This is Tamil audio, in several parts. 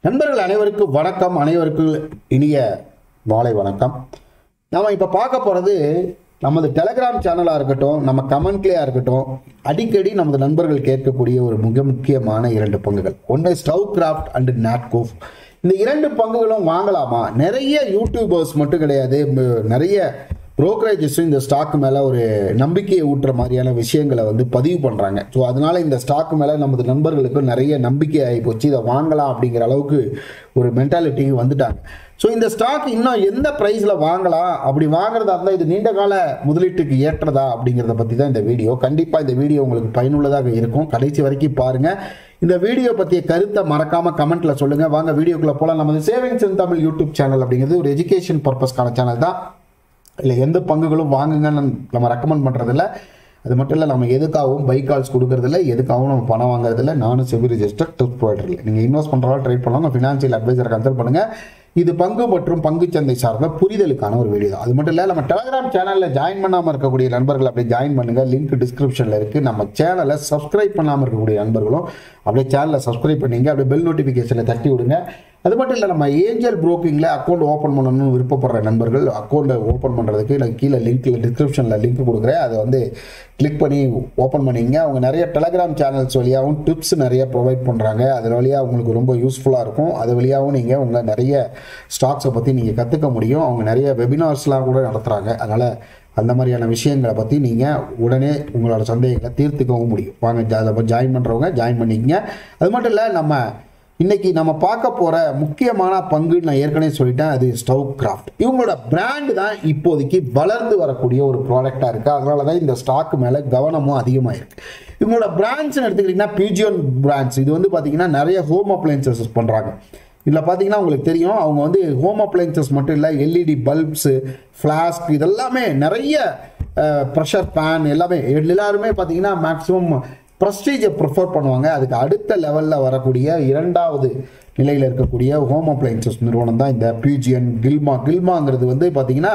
நண்பர்கள் அனைவருக்கும் வணக்கம் அனைவருக்கும் இனிய மாலை வணக்கம் நாம இப்போ பார்க்க போகிறது நமது டெலகிராம் சேனலாக இருக்கட்டும் நம்ம கமெண்ட்லேயா இருக்கட்டும் அடிக்கடி நமது நண்பர்கள் கேட்கக்கூடிய ஒரு மிக முக்கியமான இரண்டு பங்குகள் ஒன்று ஸ்டவ் கிராஃப்ட் அண்ட் நாட்கோஃப் இந்த இரண்டு பங்குகளும் வாங்கலாமா நிறைய யூடியூபர்ஸ் மட்டும் கிடையாது ம- நிறைய புரோக்கரேஜஸும் இந்த ஸ்டாக் மேலே ஒரு நம்பிக்கையை ஊட்டுற மாதிரியான விஷயங்களை வந்து பதிவு பண்ணுறாங்க ஸோ அதனால இந்த ஸ்டாக் மேலே நமது நண்பர்களுக்கு நிறைய நம்பிக்கை ஆகி போச்சு இதை வாங்கலாம் அப்படிங்கிற அளவுக்கு ஒரு மென்டாலிட்டிக்கு வந்துட்டாங்க ஸோ இந்த ஸ்டாக் இன்னும் எந்த ப்ரைஸில் வாங்கலாம் அப்படி வாங்குறதா இருந்தால் இது நீண்ட கால முதலீட்டுக்கு ஏற்றதா அப்படிங்கிறத பற்றி தான் இந்த வீடியோ கண்டிப்பாக இந்த வீடியோ உங்களுக்கு பயனுள்ளதாக இருக்கும் கடைசி வரைக்கும் பாருங்கள் இந்த வீடியோ பற்றிய கருத்தை மறக்காம கமெண்ட்ல சொல்லுங்க வாங்க வீடியோக்குள்ள போலாம் நமது savings in Tamil YouTube channel அப்படிங்கிறது ஒரு எஜுகேஷன் பர்பஸ்க்கான சேனல் தான் இல்லை எந்த பங்குகளும் வாங்குங்கன்னு நம்ம ரெக்கமெண்ட் பண்ணுறதில்ல அது மட்டும் இல்லை நம்ம எதுக்காகவும் பை கால்ஸ் கொடுக்கறதில்ல எதுக்காகவும் நம்ம பணம் வாங்குறதில்ல நானும் செபி ரிஜிஸ்டர் டிப் ப்ரொவைடர் இல்லை நீங்கள் இன்வெஸ்ட் பண்ணுறதா ட்ரேட் பண்ணலாம் ஃபினான்ஷியல் அட்வைசரை கன்சல்ட் பண்ணுங்கள் இது பங்கு மற்றும் பங்குச்சந்தை சார்ந்த புரிதலுக்கான ஒரு வீடியோ தான் அது மட்டும் இல்லை நம்ம டெலிகிராம் சேனலில் ஜாயின் பண்ணாமல் இருக்கக்கூடிய நண்பர்கள் அப்படியே ஜாயின் பண்ணுங்கள் லிங்க் டிஸ்கிரிப்ஷனில் இருக்குது நம்ம சேனலை சப்ஸ்கிரைப் பண்ணாமல் இருக்கக்கூடிய நண்பர்களும் அப்படியே சேனலை சப்ஸ்கிரைப் பண்ணீங்க அப்படியே பெல் நோட்டிஃபிகேஷனை தட்டி விடுங்க அது மட்டும் இல்லை நம்ம ஏஞ்சல் புரோக்கிங்கில் அக்கௌண்ட் ஓப்பன் பண்ணணும்னு விருப்பப்படுற நண்பர்கள் அக்கௌண்ட்டை ஓப்பன் பண்ணுறதுக்கு எனக்கு கீழே லிங்க்கில் டிஸ்கிரிப்ஷனில் லிங்க் கொடுக்குறேன் அதை வந்து கிளிக் பண்ணி ஓப்பன் பண்ணிங்க அவங்க நிறைய டெலகிராம் சேனல்ஸ் வழியாகவும் டிப்ஸ் நிறைய ப்ரொவைட் பண்ணுறாங்க அது வழியாக உங்களுக்கு ரொம்ப யூஸ்ஃபுல்லாக இருக்கும் அது வழியாகவும் நீங்கள் உங்கள் நிறைய ஸ்டாக்ஸை பற்றி நீங்கள் கற்றுக்க முடியும் அவங்க நிறைய வெபினார்ஸ்லாம் கூட நடத்துகிறாங்க அதனால் அந்த மாதிரியான விஷயங்களை பற்றி நீங்கள் உடனே உங்களோட சந்தேகங்களை தீர்த்துக்கவும் முடியும் வாங்க அதில் ஜாயின் பண்ணுறவங்க ஜாயின் பண்ணிக்கங்க அது மட்டும் இல்லை நம்ம இன்னைக்கு நம்ம பார்க்க போற முக்கியமான பங்கு நான் ஏற்கனவே சொல்லிட்டேன் அது ஸ்டவ் கிராஃப்ட் இவங்களோட பிராண்ட் தான் இப்போதைக்கு வளர்ந்து வரக்கூடிய ஒரு ப்ராடக்டா இருக்கு அதனால தான் இந்த ஸ்டாக் மேல கவனமும் அதிகமாக இருக்கு இவங்களோட பிராண்ட்ஸ் எடுத்துக்கிட்டிங்கன்னா பியூஜியன் பிராண்ட்ஸ் இது வந்து பார்த்தீங்கன்னா நிறைய ஹோம் அப்ளைன்சஸ் பண்ணுறாங்க இதில் பார்த்தீங்கன்னா உங்களுக்கு தெரியும் அவங்க வந்து ஹோம் அப்ளைன்சஸ் மட்டும் இல்லை எல்இடி பல்ப்ஸு ஃப்ளாஸ்க் இதெல்லாமே நிறைய ப்ரெஷர் பேன் எல்லாமே எல்லாருமே பார்த்தீங்கன்னா மேக்ஸிமம் ப்ரஸ்டீஜை ப்ரிஃபர் பண்ணுவாங்க அதுக்கு அடுத்த லெவலில் வரக்கூடிய இரண்டாவது நிலையில் இருக்கக்கூடிய ஹோம் அப்ளைன்சஸ் நிறுவனம் தான் இந்த பியூஜியன் கில்மா கில்மாங்கிறது வந்து பார்த்தீங்கன்னா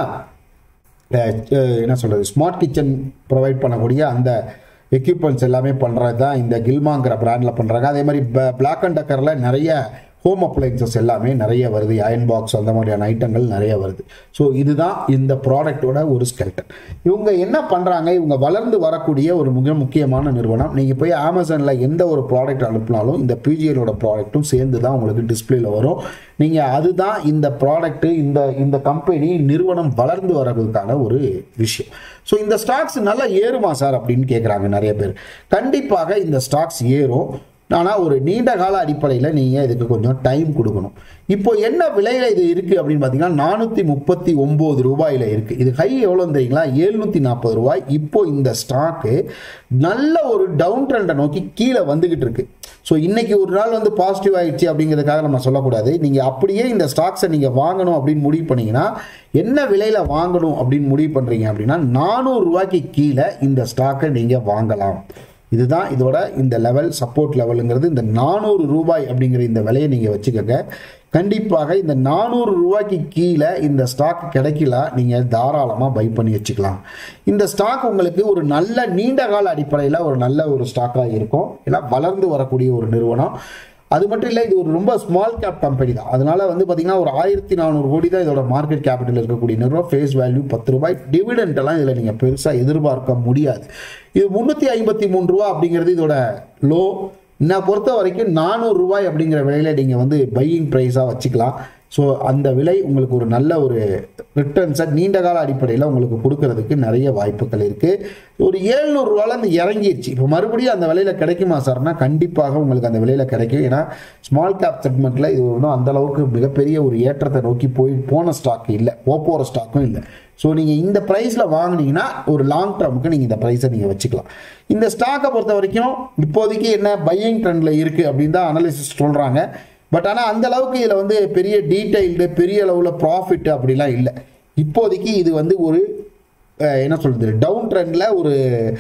அஹ், அஹ், என்ன சொல்கிறது ஸ்மார்ட் கிச்சன் ப்ரொவைட் பண்ணக்கூடிய அந்த எக்யூப்மெண்ட்ஸ் எல்லாமே பண்ணுறது தான் இந்த கில்மாங்கிற பிராண்டில் பண்ணுறாங்க அதே மாதிரி பிளாக் அண்ட் டக்கரில் நிறைய ஹோம் அப்ளைன்சஸ் எல்லாமே நிறைய வருது அயன் பாக்ஸ் அந்த மாதிரியான ஐட்டங்கள் நிறைய வருது ஸோ இதுதான் இந்த ப்ராடக்ட்டோட ஒரு ஸ்கெல்டன் இவங்க என்ன பண்ணுறாங்க இவங்க வளர்ந்து வரக்கூடிய ஒரு மிக முக்கியமான நிறுவனம் நீங்கள் போய் அமேசானில் எந்த ஒரு ப்ராடக்ட் அனுப்பினாலும் இந்த பிஜிஎலோட ப்ராடக்ட்டும் சேர்ந்து தான் உங்களுக்கு டிஸ்பிளேல வரும் நீங்கள் அதுதான் இந்த ப்ராடக்ட் இந்த இந்த கம்பெனி நிறுவனம் வளர்ந்து வர்றதுக்கான ஒரு விஷயம் ஸோ இந்த ஸ்டாக்ஸ் நல்லா ஏறுமா சார் அப்படின்னு கேட்குறாங்க நிறைய பேர் கண்டிப்பாக இந்த ஸ்டாக்ஸ் ஏறும் ஆனால் ஒரு நீண்ட கால அடிப்படையில் நீங்கள் இதுக்கு கொஞ்சம் டைம் கொடுக்கணும் இப்போ என்ன விலையில் இது இருக்குது அப்படின்னு பார்த்தீங்கன்னா நானூற்றி முப்பத்தி ஒம்பது ரூபாயில் இருக்குது இது ஹை எவ்வளோன்னு தெரியுங்களா எழுநூற்றி நாற்பது ரூபாய் இப்போ இந்த ஸ்டாக்கு நல்ல ஒரு டவுன் ட்ரெண்டை நோக்கி கீழே வந்துக்கிட்டு இருக்கு ஸோ இன்னைக்கு ஒரு நாள் வந்து பாசிட்டிவ் ஆயிடுச்சு அப்படிங்கிறதுக்காக நம்ம சொல்லக்கூடாது நீங்கள் அப்படியே இந்த ஸ்டாக்ஸை நீங்கள் வாங்கணும் அப்படின்னு முடிவு பண்ணீங்கன்னா என்ன விலையில் வாங்கணும் அப்படின்னு முடிவு பண்ணுறீங்க அப்படின்னா நானூறு ரூபாய்க்கு கீழே இந்த ஸ்டாக்கை நீங்கள் வாங்கலாம் இதுதான் இதோட இந்த லெவல் சப்போர்ட் லெவலுங்கிறது இந்த நானூறு ரூபாய் அப்படிங்கிற இந்த விலையை நீங்கள் வச்சுக்கோங்க கண்டிப்பாக இந்த நானூறு ரூபாய்க்கு கீழே இந்த ஸ்டாக் கிடைக்கல நீங்கள் தாராளமாக பை பண்ணி வச்சுக்கலாம் இந்த ஸ்டாக் உங்களுக்கு ஒரு நல்ல நீண்ட கால அடிப்படையில் ஒரு நல்ல ஒரு ஸ்டாக்காக இருக்கும் ஏன்னா வளர்ந்து வரக்கூடிய ஒரு நிறுவனம் அது மட்டும் இல்லை இது ஒரு ரொம்ப ஸ்மால் கேப் கம்பெனி தான் அதனால வந்து பார்த்தீங்கன்னா ஒரு ஆயிரத்தி நானூறு கோடி தான் இதோட மார்க்கெட் கேபிட்டல் இருக்கக்கூடிய நிறுவனம் ஃபேஸ் வேல்யூ பத்து ரூபாய் டிவிடெண்ட் எல்லாம் இதில் நீங்கள் பெருசாக எதிர்பார்க்க முடியாது இது முந்நூற்றி ஐம்பத்தி மூணு ரூபா அப்படிங்கிறது இதோட லோ நான் பொறுத்த வரைக்கும் நானூறு ரூபாய் அப்படிங்கிற விலையில நீங்கள் வந்து பையிங் ப்ரைஸாக வச்சுக்கலாம் ஸோ அந்த விலை உங்களுக்கு ஒரு நல்ல ஒரு ரிட்டர்ன்ஸை நீண்ட கால அடிப்படையில் உங்களுக்கு கொடுக்கறதுக்கு நிறைய வாய்ப்புகள் இருக்குது ஒரு ஏழ்நூறுவாலேருந்து இறங்கிருச்சு இப்போ மறுபடியும் அந்த விலையில் கிடைக்குமா சார்னா கண்டிப்பாக உங்களுக்கு அந்த விலையில் கிடைக்கும் ஏன்னா ஸ்மால் கேப் செக்மெண்ட்டில் இது ஒன்றும் அந்த அளவுக்கு மிகப்பெரிய ஒரு ஏற்றத்தை நோக்கி போய் போன ஸ்டாக் இல்லை போகிற ஸ்டாக்கும் இல்லை ஸோ நீங்கள் இந்த ப்ரைஸில் வாங்குனீங்கன்னா ஒரு லாங் டேர்முக்கு நீங்கள் இந்த ப்ரைஸை நீங்கள் வச்சுக்கலாம் இந்த ஸ்டாக்கை பொறுத்த வரைக்கும் இப்போதைக்கு என்ன பையிங் ட்ரெண்டில் இருக்குது அப்படின்னு தான் அனலிசிஸ் சொல்கிறாங்க பட் ஆனால் அந்த அளவுக்கு இதில் வந்து பெரிய டீட்டெயில்டு பெரிய அளவில் ப்ராஃபிட் அப்படிலாம் இல்லை இப்போதைக்கு இது வந்து ஒரு அஹ், என்ன சொல்கிறது டவுன் ட்ரெண்டில் ஒரு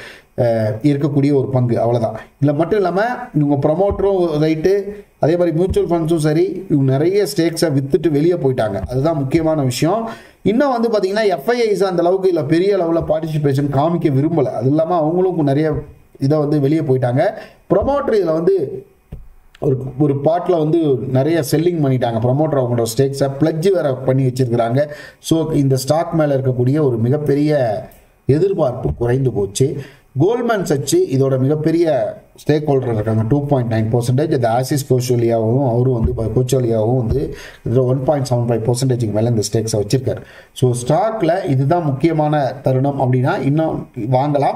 அஹ், இருக்கக்கூடிய ஒரு பங்கு அவ்வளோதான் இல்லை மட்டும் இல்லாமல் இவங்க ப்ரமோட்டரும் ரைட்டு அதே மாதிரி மியூச்சுவல் ஃபண்ட்ஸும் சரி இவங்க நிறைய ஸ்டேக்ஸை வித்துட்டு வெளியே போயிட்டாங்க அதுதான் முக்கியமான விஷயம் இன்னும் வந்து பார்த்தீங்கன்னா எஃப்ஐஐஸ் அந்த அளவுக்கு இல்லை பெரிய அளவில் பார்ட்டிசிபேஷன் காமிக்க விரும்பலை அது இல்லாமல் அவங்களும் நிறைய இதை வந்து வெளியே போயிட்டாங்க ப்ரொமோட்டர் இதில் வந்து ஒரு ஒரு பாட்டில் வந்து நிறைய செல்லிங் பண்ணிட்டாங்க ப்ரொமோட்டர் அவங்களோட ஸ்டேக்ஸை பிளட்ஜ் வேற பண்ணி வச்சிருக்கிறாங்க ஸோ இந்த ஸ்டாக் மேலே இருக்கக்கூடிய ஒரு மிகப்பெரிய எதிர்பார்ப்பு குறைந்து போச்சு கோல்ட்மேன் சச்சு இதோட மிகப்பெரிய ஸ்டேக் ஹோல்டர் இருக்காங்க டூ பாயிண்ட் நைன் பர்சன்டேஜ் இந்த ஆசிஸ் கோஷோலியாவும் அவரும் வந்து கோச்சோலியாவும் வந்து இதில் ஒன் பாயிண்ட் செவன் ஃபைவ் பர்சன்டேஜுக்கு மேலே இந்த ஸ்டேக்ஸை வச்சிருக்காரு ஸோ ஸ்டாக்ல இதுதான் முக்கியமான தருணம் அப்படின்னா இன்னும் வாங்கலாம்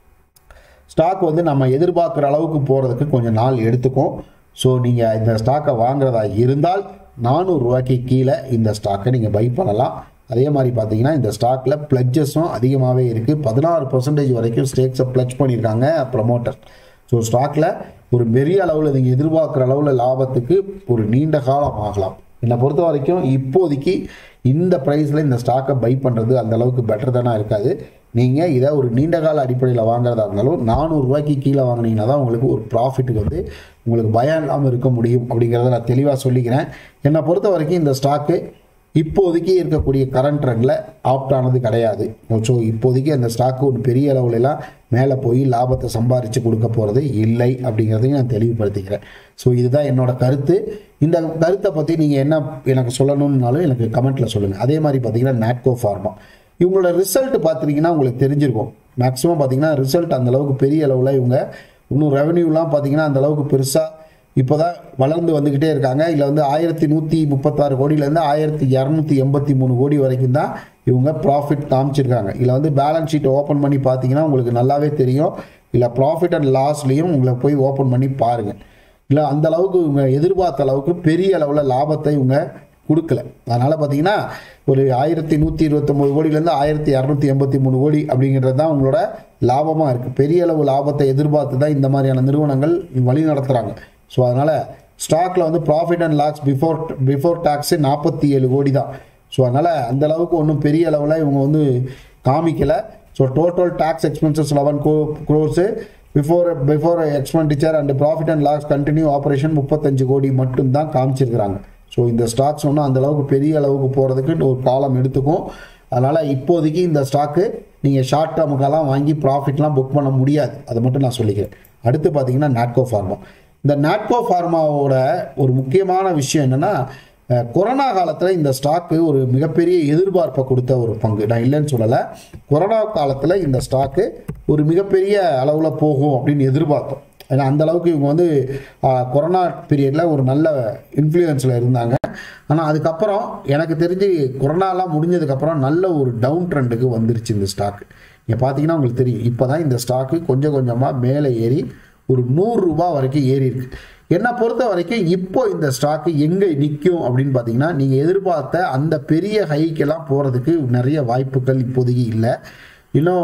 ஸ்டாக் வந்து நம்ம எதிர்பார்க்குற அளவுக்கு போகிறதுக்கு கொஞ்சம் நாள் எடுத்துக்கும் ஸோ நீங்கள் இந்த ஸ்டாக்கை வாங்குறதா இருந்தால் நானூறுரூவாய்க்கு கீழே இந்த ஸ்டாக்கை நீங்கள் பை பண்ணலாம் அதே மாதிரி பார்த்தீங்கன்னா இந்த ஸ்டாக்கில் ப்ளட்ஜஸும் அதிகமாகவே இருக்குது பதினாறு பர்சன்டேஜ் வரைக்கும் ஸ்டேக்ஸை ப்ளட்ஜ் பண்ணியிருக்காங்க ப்ரமோட்டர் ஸோ ஸ்டாக்கில் ஒரு பெரிய அளவில் நீங்கள் எதிர்பார்க்குற அளவில் லாபத்துக்கு ஒரு நீண்ட காலம் ஆகலாம் என்னை பொறுத்த வரைக்கும் இப்போதைக்கு இந்த ப்ரைஸில் இந்த ஸ்டாக்கை பை பண்ணுறது அந்த அளவுக்கு பெட்டர் தானே இருக்காது நீங்கள் இதை ஒரு நீண்ட கால அடிப்படையில் வாங்குறதா இருந்தாலும் நானூறுரூவாய்க்கு கீழே வாங்கினீங்கன்னா தான் உங்களுக்கு ஒரு ப்ராஃபிட்டுக்கு வந்து உங்களுக்கு பயம் இல்லாமல் இருக்க முடியும் அப்படிங்கிறத நான் தெளிவாக சொல்லிக்கிறேன் என்னை பொறுத்த வரைக்கும் இந்த ஸ்டாக்கு இப்போதைக்கு இருக்கக்கூடிய கரண்ட் ட்ரெண்டில் ஆப்ட் ஆனது கிடையாது ஸோ இப்போதைக்கு அந்த ஸ்டாக்கு ஒரு பெரிய அளவுலலாம் மேலே போய் லாபத்தை சம்பாரித்து கொடுக்க போகிறது இல்லை அப்படிங்கிறதையும் நான் தெளிவுபடுத்திக்கிறேன் ஸோ இதுதான் என்னோட கருத்து இந்த கருத்தை பற்றி நீங்கள் என்ன எனக்கு சொல்லணும்னாலும் எனக்கு கமெண்ட்டில் சொல்லுங்கள் அதே மாதிரி பார்த்தீங்கன்னா நாட்கோ ஃபார்மா இவங்களோட ரிசல்ட் பார்த்துட்டிங்கன்னா உங்களுக்கு தெரிஞ்சிருக்கும் மேக்ஸிமம் பார்த்தீங்கன்னா ரிசல்ட் அந்த அளவுக்கு பெரிய அளவில் இவங்க இன்னும் ரெவன்யூலாம் பார்த்தீங்கன்னா அந்த அளவுக்கு பெருசாக இப்போ தான் வளர்ந்து வந்துக்கிட்டே இருக்காங்க இதில் வந்து ஆயிரத்தி நூற்றி முப்பத்தாறு கோடியிலேருந்து ஆயிரத்தி இரநூத்தி எண்பத்தி மூணு கோடி வரைக்கும் தான் இவங்க ப்ராஃபிட் காமிச்சிருக்காங்க இதில் வந்து பேலன்ஸ் ஷீட் ஓப்பன் பண்ணி பார்த்தீங்கன்னா உங்களுக்கு நல்லாவே தெரியும் இல்லை ப்ராஃபிட் அண்ட் லாஸ்லேயும் உங்களை போய் ஓப்பன் பண்ணி பாருங்கள் இல்லை அந்த அளவுக்கு இவங்க எதிர்பார்த்த அளவுக்கு பெரிய அளவில் லாபத்தை இவங்க கொடுக்கல அதனால் பார்த்தீங்கன்னா ஒரு ஆயிரத்தி நூற்றி இருபத்தொம்போது கோடியிலேருந்து ஆயிரத்தி இரநூத்தி எண்பத்தி மூணு கோடி அப்படிங்கிறது தான் உங்களோட லாபமாக இருக்குது பெரிய அளவு லாபத்தை எதிர்பார்த்து தான் இந்த மாதிரியான நிறுவனங்கள் வழி நடத்துகிறாங்க ஸோ அதனால் ஸ்டாக்கில் வந்து profit and loss before before tax நாற்பத்தி ஏழு கோடி தான் ஸோ அதனால் அந்த அளவுக்கு ஒன்றும் பெரிய அளவில் இவங்க வந்து காமிக்கலை so total tax expenses eleven கோ crores before before expenditure and profit and loss continue operation முப்பத்தஞ்சு கோடி மட்டும்தான் காமிச்சிருக்கிறாங்க ஸோ இந்த ஸ்டாக்ஸ் ஒன்றும் அந்த அளவுக்கு பெரிய அளவுக்கு போகிறதுக்கு ஒரு காலம் எடுத்துக்கும் அதனால் இப்போதைக்கு இந்த ஸ்டாக்கு நீங்கள் ஷார்ட் டேர்முக்கெல்லாம் வாங்கி ப்ராஃபிட்லாம் புக் பண்ண முடியாது அதை மட்டும் நான் சொல்லிக்கிறேன் அடுத்து பார்த்தீங்கன்னா நாட்கோ ஃபார்மா இந்த நாட்கோ ஃபார்மாவோட ஒரு முக்கியமான விஷயம் என்னென்னா கொரோனா காலத்தில் இந்த ஸ்டாக்கு ஒரு மிகப்பெரிய எதிர்பார்ப்பை கொடுத்த ஒரு பங்கு நான் இல்லைன்னு சொல்லலை கொரோனா காலத்தில் இந்த ஸ்டாக்கு ஒரு மிகப்பெரிய அளவில் போகும் அப்படின்னு எதிர்பார்த்தோம் ஏன்னா அந்த அளவுக்கு இவங்க வந்து கொரோனா பீரியடில் ஒரு நல்ல இன்ஃப்ளூயன்ஸில் இருந்தாங்க ஆனால் அதுக்கப்புறம் எனக்கு தெரிஞ்சு கொரோனாலாம் முடிஞ்சதுக்கப்புறம் நல்ல ஒரு டவுன் ட்ரெண்டுக்கு வந்துருச்சு இந்த ஸ்டாக்கு நீங்கள் பார்த்தீங்கன்னா உங்களுக்கு தெரியும் இப்போ தான் இந்த ஸ்டாக்கு கொஞ்சம் கொஞ்சமாக மேலே ஏறி ஒரு நூறுரூபா வரைக்கும் ஏறி இருக்கு என்னை பொறுத்த வரைக்கும் இப்போ இந்த ஸ்டாக்கு எங்கே நிற்கும் அப்படின்னு பார்த்தீங்கன்னா நீங்கள் எதிர்பார்த்த அந்த பெரிய ஹைக்கெல்லாம் போகிறதுக்கு நிறைய வாய்ப்புகள் இப்போதைக்கு இல்லை இன்னும்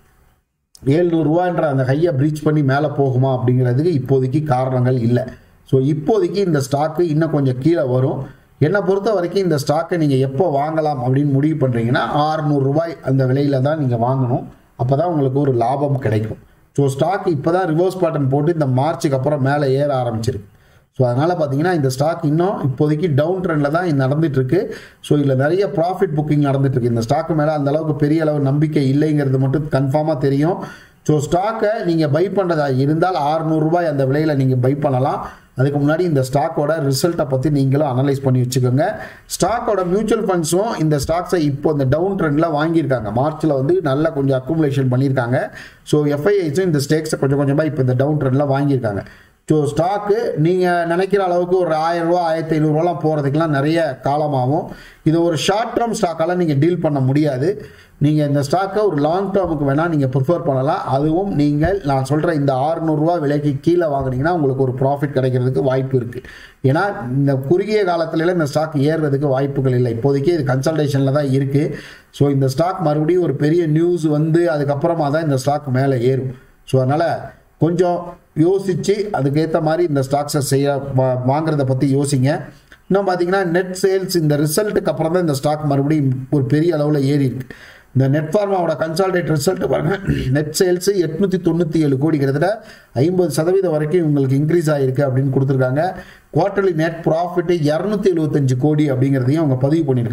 ஏழ்நூறுவான்ற அந்த ஹையை ப்ரீச் பண்ணி மேலே போகுமா அப்படிங்கிறதுக்கு இப்போதைக்கு காரணங்கள் இல்லை ஸோ இப்போதைக்கு இந்த ஸ்டாக்கு இன்னும் கொஞ்சம் கீழே வரும் என்னை பொறுத்த வரைக்கும் இந்த ஸ்டாக்கை நீங்கள் எப்போ வாங்கலாம் அப்படின்னு முடிவு பண்ணுறீங்கன்னா ஆறுநூறுரூபாய் அந்த விலையில் தான் நீங்கள் வாங்கணும் அப்போ தான் உங்களுக்கு ஒரு லாபம் கிடைக்கும் ஸோ ஸ்டாக் இப்போ தான் ரிவர்ஸ் பேட்டர்ன் போட்டு இந்த மார்ச்சுக்கு அப்புறம் மேலே ஏற ஆரம்பிச்சிருக்கு ஸோ அதனால் பார்த்தீங்கன்னா இந்த ஸ்டாக் இன்னும் இப்போதைக்கு டவுன் ட்ரெண்டில் தான் நடந்துட்டு இருக்கு ஸோ இதில் நிறைய ப்ராஃபிட் புக்கிங் நடந்துட்டு இருக்கு இந்த ஸ்டாக்கு மேலே அந்த அளவுக்கு பெரிய அளவு நம்பிக்கை இல்லைங்கிறது மட்டும் கன்ஃபார்மாக தெரியும் ஸோ ஸ்டாக்கை நீங்கள் பை பண்ணுறதா இருந்தால் ஆறுநூறுபாய் அந்த விலையில் நீங்கள் பை பண்ணலாம் அதுக்கு முன்னாடி இந்த ஸ்டாக்கோட ரிசல்ட்டை பற்றி நீங்களும் அனலைஸ் பண்ணி வச்சுக்கோங்க ஸ்டாக்கோட மியூச்சுவல் ஃபண்ட்ஸும் இந்த ஸ்டாக்ஸை இப்போ இந்த டவுன் ட்ரெண்டில் வாங்கியிருக்காங்க மார்ச்சில் வந்து நல்லா கொஞ்சம் அக்குமுலேஷன் பண்ணியிருக்காங்க ஸோ எஃப்ஐஐஸும் இந்த ஸ்டேக்ஸை கொஞ்சம் கொஞ்சமாக இப்போ இந்த டவுன் ட்ரெண்டில் வாங்கியிருக்காங்க ஸோ ஸ்டாக்கு நீங்கள் நினைக்கிற அளவுக்கு ஒரு ஆயிரம் ரூபா ஆயிரத்தி ஐநூறுரூவாலாம் போகிறதுக்கெலாம் நிறைய காலமாகும் இது ஒரு ஷார்ட் டேர்ம் ஸ்டாக்கெல்லாம் நீங்கள் டீல் பண்ண முடியாது நீங்கள் இந்த ஸ்டாக்கை ஒரு லாங் டேர்முக்கு வேணால் நீங்கள் ப்ரிஃபர் பண்ணலாம் அதுவும் நீங்கள் நான் சொல்கிற இந்த ஆறுநூறுவா விலைக்கு கீழே வாங்குனீங்கன்னா உங்களுக்கு ஒரு ப்ராஃபிட் கிடைக்கிறதுக்கு வாய்ப்பு இருக்குது ஏன்னா இந்த குறுகிய காலத்துலலாம் இந்த ஸ்டாக் ஏறுறதுக்கு வாய்ப்புகள் இல்லை இப்போதைக்கு இது கன்சல்டேஷனில் தான் இருக்குது ஸோ இந்த ஸ்டாக் மறுபடியும் ஒரு பெரிய நியூஸ் வந்து அதுக்கப்புறமா தான் இந்த ஸ்டாக் மேலே ஏறும் ஸோ அதனால் கொஞ்சம் யோசித்து அதுக்கேற்ற மாதிரி இந்த ஸ்டாக்ஸை செய்ய வா- வாங்குறத பற்றி யோசிங்க இன்னும் பார்த்தீங்கன்னா நெட் சேல்ஸ் இந்த ரிசல்ட்டுக்கு அப்புறம் தான் இந்த ஸ்டாக் மறுபடியும் ஒரு பெரிய அளவில் ஏறி இருக்கு இந்த நெட் ஃபார்மாவோட கன்சால்டேட் ரிசல்ட் பாருங்க நெட் சேல்ஸ் எட்நூற்றி தொண்ணூற்றி ஏழு கோடி கிட்டத்தட்ட ஐம்பது சதவீதம் வரைக்கும் உங்களுக்கு இன்க்ரீஸ் ஆகிருக்கு அப்படின்னு கொடுத்துருக்காங்க குவார்டர்லி நெட் ப்ராஃபிட் இரநூத்தி எழுபத்தஞ்சு கோடி அப்படிங்கிறதையும் அவங்க பதிவு பண்ணியிருக்காங்க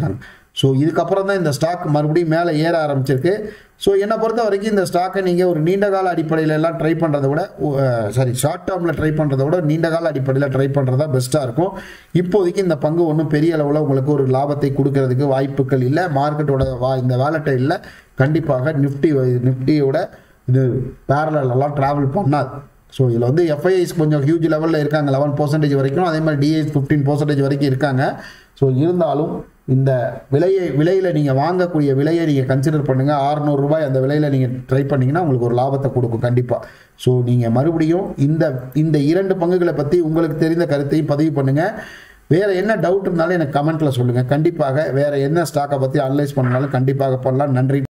ஸோ இதுக்கப்புறம் தான் இந்த ஸ்டாக் மறுபடியும் மேலே ஏற ஆரம்பிச்சிருக்கு ஸோ என்னை பொறுத்த வரைக்கும் இந்த ஸ்டாக்கை நீங்கள் ஒரு நீண்ட கால அடிப்படையில் எல்லாம் ட்ரை பண்ணுறதை விட சாரி ஷார்ட் டேர்மில் ட்ரை பண்ணுறதை விட நீண்ட கால அடிப்படையில் ட்ரை பண்ணுறதா பெஸ்ட்டாக இருக்கும் இப்போதைக்கு இந்த பங்கு ஒன்றும் பெரிய அளவில் உங்களுக்கு ஒரு லாபத்தை கொடுக்கறதுக்கு வாய்ப்புகள் இல்லை மார்க்கெட்டோட வா இந்த வேலட்டை இல்லை கண்டிப்பாக நிஃப்டி நிஃப்டியோட இது பேரலெல்லாம் ட்ராவல் பண்ணாது ஸோ இதில் வந்து எஃப்ஐஐஸ் கொஞ்சம் ஹியூஜ் லெவலில் இருக்காங்க லெவன் பர்சன்டேஜ் வரைக்கும் அதே மாதிரி டிஐஸ் ஃபிஃப்டீன் பர்சன்டேஜ் வரைக்கும் இருக்காங்க ஸோ இருந்தாலும் இந்த விலையை விலையில் நீங்கள் வாங்கக்கூடிய விலையை நீங்கள் கன்சிடர் பண்ணுங்கள் ரூபாய் அந்த விலையில் நீங்கள் ட்ரை பண்ணிங்கன்னா உங்களுக்கு ஒரு லாபத்தை கொடுக்கும் கண்டிப்பாக ஸோ நீங்கள் மறுபடியும் இந்த இந்த இரண்டு பங்குகளை பற்றி உங்களுக்கு தெரிந்த கருத்தையும் பதிவு பண்ணுங்கள் வேறு என்ன டவுட் இருந்தாலும் எனக்கு கமெண்ட்டில் சொல்லுங்கள் கண்டிப்பாக வேறு என்ன ஸ்டாக்கை பற்றி அனலைஸ் பண்ணாலும் கண்டிப்பாக பண்ணலாம் நன்றி